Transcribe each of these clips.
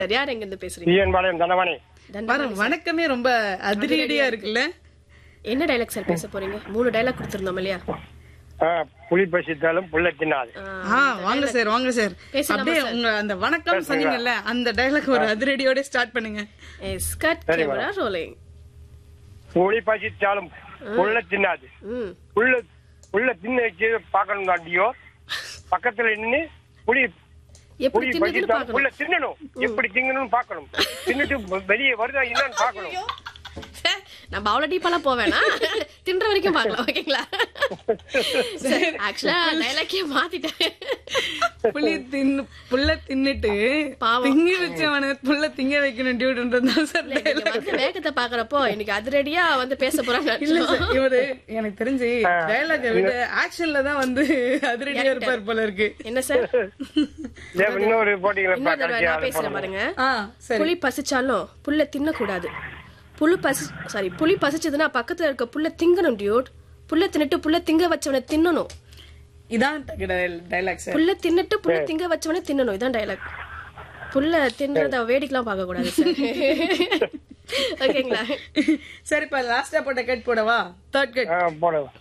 Sir யார் எங்க இருந்து பேசுறீங்க டிஎன் பாளையம் தண்டவாணி பாருங்க வணக்கமே ரொம்ப அதிரடியா இருக்குல்ல என்ன டைலாக் சார் பேச போறீங்க மூணு டைலாக் கொடுத்துருந்தோம் இல்லையா ஆ, புலி பசித்தாலும் புள்ள தின்னாது ஆ வாங்க சார் வாங்க சார் பேசலாமா அப்படியே உங்க அந்த வணக்கம் சொன்னீங்கல்ல அந்த டைலாக் ஒரு அதிரடியோட ஸ்டார்ட் பண்ணுங்க எஸ் கட் கேமரா ரோலிங் புலி பசித்தாலும் புள்ள தின்னாது ம் புள்ள புள்ள தின்னு வச்சு பார்க்கணும் தாண்டியோ பக்கத்துல நின்னு புலி எப்படி புலி தின்னதுன்னு பசித்தாலும் புள்ள பார்க்கணும் தின்னணும் எப்படி திங்கணும்னு பார்க்கணும் தின்னுட்டு வெளியே வருதா என்னன்னு பார்க்கணும் சார், நம்ம அவ்வளவு டீப்பாலாம் போவேனா தின்ற வரைக்கும் பார்க்கலாம் ஓகேங்களா ஆக்சுவலா டைலாக்கே மாத்திட்டேன் புள்ளி தின்னு புள்ள தின்னுட்டு பாவம். திங்கி வச்சவன புள்ள திங்க வைக்கணும் டியூட்ன்றதுதான் சார் நீங்க dialogue. வந்து வேகத்தை பாக்குறப்போ இன்னைக்கு அதிரடியா வந்து பேச போறாங்க இல்ல சார் இவரு எனக்கு தெரிஞ்சு டைலாக விட ஆக்ஷன்ல தான் வந்து அதிரடியா இருப்பார் போல இருக்கு என்ன சார் இதே இன்னொரு போட்டிங்களா இன்னொரு தடவை கடைசியா நான் பேசுறேன் பாருங்க ஆ சரி புலி பசிச்சாலும் புல்ல தின்னக்கூடாது புழு பசி சாரி புலி பசிச்சதுன்னா பக்கத்துல இருக்க புல்ல திங்கணும் டியூட் புல்ல தின்னுட்டு புல்ல திங்க வச்சவனை தின்னணும் இதான் டைலாக் சார் புல்ல தின்னுட்டு புல்ல திங்க வச்சவனே தின்னணும் இதான் டைலாக் புல்ல தின்றத வேடிக்கைலாம் பார்க்க கூடாது சார் ஓகேங்களா சரி இப்ப லாஸ்டா போட்ட கட் போடவா தேர்ட் கட் ஆ, போடுங்க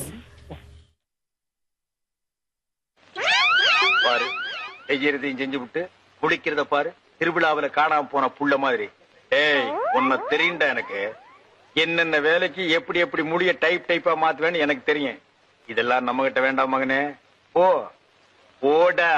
பாரு செய்யறதையும் செஞ்சு விட்டு குளிக்கிறத பாரு திருவிழாவுல காணாம போன புள்ள மாதிரி ஏய் உன்னை தெரியும்டா எனக்கு என்னென்ன வேலைக்கு எப்படி எப்படி முடிய டைப் டைப்பா மாத்துவேன்னு எனக்கு தெரியும் இதெல்லாம் நம்ம கிட்ட வேண்டாம் மகனே போ போடா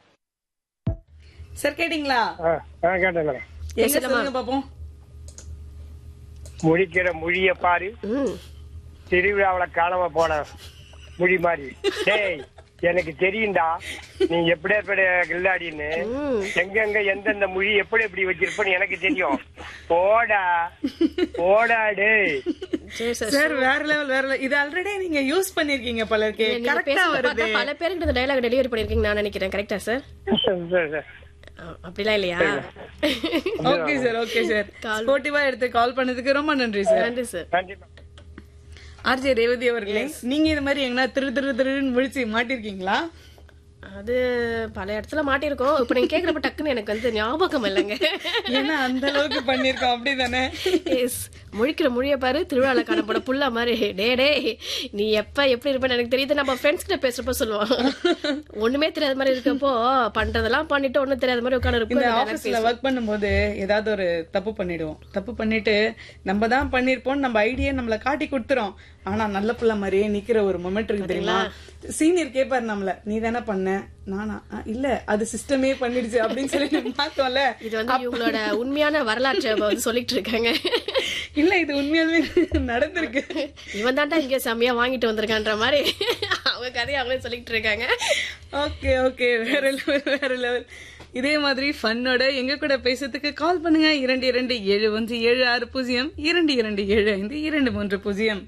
சார் கேட்டீங்களா ஆ, ஆ, கேட்டேன் மேடம் எங்க சொல்லுங்க பாப்போம் முடிக்கிற மொழிய பாரு ம் திருவிழாவுல காணாம போன மொழி மாதிரி டேய் எனக்கு தெரியும்டா நீ எப்படி எப்படி கில்லாடின்னு ம். எங்கெங்க எந்தெந்த மொழி எப்படி எப்படி வச்சிருப்பன்னு எனக்கு தெரியும் போடா போடா டேய் சரி சார் சார் வேற லெவல் வேற level. இது ஆல்ரெடி நீங்க யூஸ் பண்ணிருக்கீங்க போல இருக்கு நீங்க கரெக்டா பேசுறத வருது பார்த்தா பல பேருக்கு இந்த டைலாக் டெலிவரி பண்ணிருக்கீங்க நான் நினைக்கிறேன் கரெக்டா சார் சரி, சரி. அப்படிலாம் இல்லையா okay sir okay sir Call. ஸ்போர்ட்டிவா எடுத்து கால் பண்ணதுக்கு ரொம்ப நன்றி சார் நன்றி சார் நன்றி மேம். ஆர்ஜே ரேவதி அவர்களே நீங்க இது மாதிரி எங்கன்னா திரு திரு திருன்னு முழிச்சு மாட்டிருக்கீங்களா அது பல இடத்துல மாட்டிருக்கோம் இப்ப நீங்க கேக்குறப்ப டக்குன்னு எனக்கு வந்து ஞாபகம் இல்லைங்க ஏன்னா அந்த அளவுக்கு பண்ணிருக்கோம் அப்படிதானே எஸ் முழிக்கிற மொழிய பாரு திருவிழால காணப்பட புள்ள மாதிரி டே டே நீ எப்ப எப்படி இருப்பேன்னு எனக்கு தெரியுது நம்ம ஃப்ரெண்ட்ஸ் கிட்ட பேசுறப்ப சொல்லுவோம் ஒண்ணுமே தெரியாத மாதிரி இருக்கப்போ பண்றதெல்லாம் பண்ணிட்டு ஒண்ணும் தெரியாத மாதிரி உட்காந்து இந்த இருப்போம் ஆபீஸ்ல ஒர்க் பண்ணும்போது ஏதாவது ஒரு தப்பு பண்ணிடுவோம் தப்பு பண்ணிட்டு நம்ம தான் பண்ணிருப்போம் நம்ம ஐடியா நம்மள காட்டி கொடுத்துறோம் ஆனா நல்ல புள்ள மாதிரியே நிக்கிற ஒரு மொமெண்ட் இருக்கு தெரியுமா சீனியர் கேப்பாரு நம்மள நீ தானே பண்ண நானா "ஆ, இல்ல அது சிஸ்டமே பண்ணிடுச்சு அப்படின்னு சொல்லி நம்ம பார்த்தோம்ல இது வந்து இவங்களோட உண்மையான வரலாற்றை இப்ப வந்து சொல்லிட்டு இருக்காங்க இல்ல இது உண்மையாலுமே நடந்திருக்கு இவன் தான்டா இங்க செம்மையா வாங்கிட்டு வந்திருக்கான்ற மாதிரி அவங்க கதையை அவங்களே சொல்லிட்டு இருக்காங்க ஓகே ஓகே வேற லெவல் வேற லெவல் இதே மாதிரி ஃபன்னோட எங்க கூட பேசுறதுக்கு கால் பண்ணுங்க இரண்டு இரண்டு ஏழு ஒன்று ஏழு ஆறு பூஜ்ஜியம் இரண்டு இரண்டு ஏழு ஐந்து இரண்டு மூன்று பூஜ்ஜியம்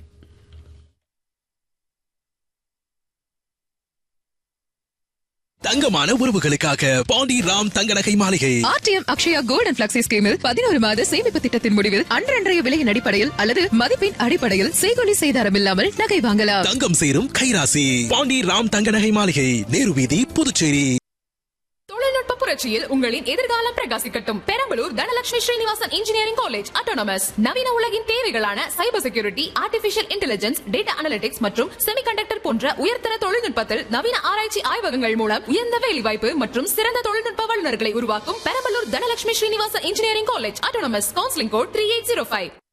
தங்கமான உறவுகளுக்காக பாண்டி ராம் தங்க நகை மாளிகை RTM Akshaya gold and flexi ஸ்கீமில் பதினோரு மாத சேமிப்பு திட்டத்தின் முடிவில் அன்றன்றைய விலையின் அடிப்படையில் அல்லது மதிப்பின் அடிப்படையில் செய்கொலி செய்தாரம் இல்லாமல் நகை வாங்கலாம் தங்கம் சேரும் கைராசி பாண்டி ராம் தங்க நகை மாளிகை நேரு வீதி புதுச்சேரி தொழில்நுட்ப புரட்சியில் உங்களின் எதிர்காலம் பிரகாசிக்கட்டும் Perambalur Dhanalakshmi Srinivasan engineering college autonomous நவீன உலகின் தேவைகளான cyber security artificial intelligence data analytics மற்றும் செமிகண்டக்டர் போன்ற உயர்தர தொழில்நுட்பத்தில் நவீன ஆராய்ச்சி ஆய்வகங்கள் மூலம் உயர்ந்த வேலைவாய்ப்பு மற்றும் சிறந்த தொழில்நுட்ப வல்லுநர்களை உருவாக்கும் Perambalur Dhanalakshmi Srinivasan engineering college autonomous counselling code three eight zero five